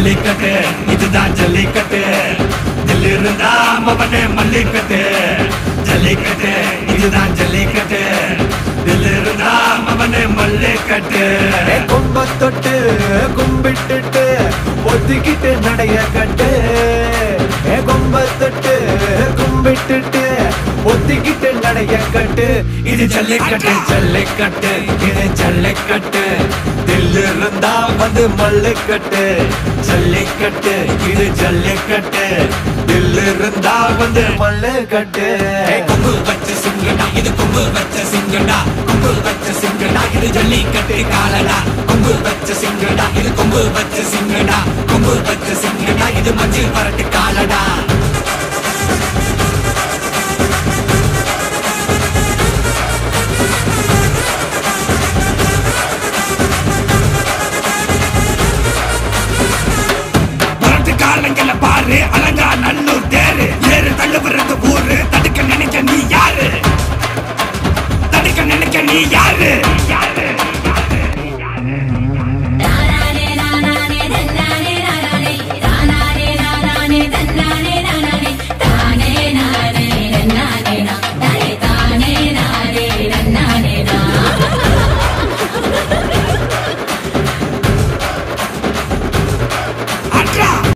ஜல்லிக்கட்டு இதுதான் ஜல்லிக்கட்டு தில் இருந்தா மவனே மல்லிக்கட்டு ஜல்லிக்கட்டு இதுதான் ஜல்லிக்கட்டு தில் இருந்தா மவனே மல்லிக்கட்டு ஏ கும்ப தொட்டு கும்பிட்டுட்டு ஒத்திக்கிட்டு நடைய கட்டு ஏ கும்ப தொட்டு கும்பிட்டுட்டு ஒத்திக்கிட்டு நடைய கட்டு இது ஜல்லிக்கட்டு ஜல்லிக்கட்டு இது ஜல்லிக்கட்டு தில் இருந்தா வந்து மல்லிக்கட்டு ஜல்லிக்கட்டு இது ஜல்லிக்கட்டு தில் இருந்தா வந்து மல்லு கட்டு ஏய், கொம்பு வச்ச சிங்கடா இது கொம்பு வச்ச சிங்கடா கொம்பு வச்ச சிங்கடா இது ஜல்லிக்கட்டு காலடா கொம்பு வச்ச சிங்கடா இது கொம்பு வச்ச சிங்கடா கொம்பு வச்ச சிங்கடா இது மஞ்சள் பரட்டு காலடா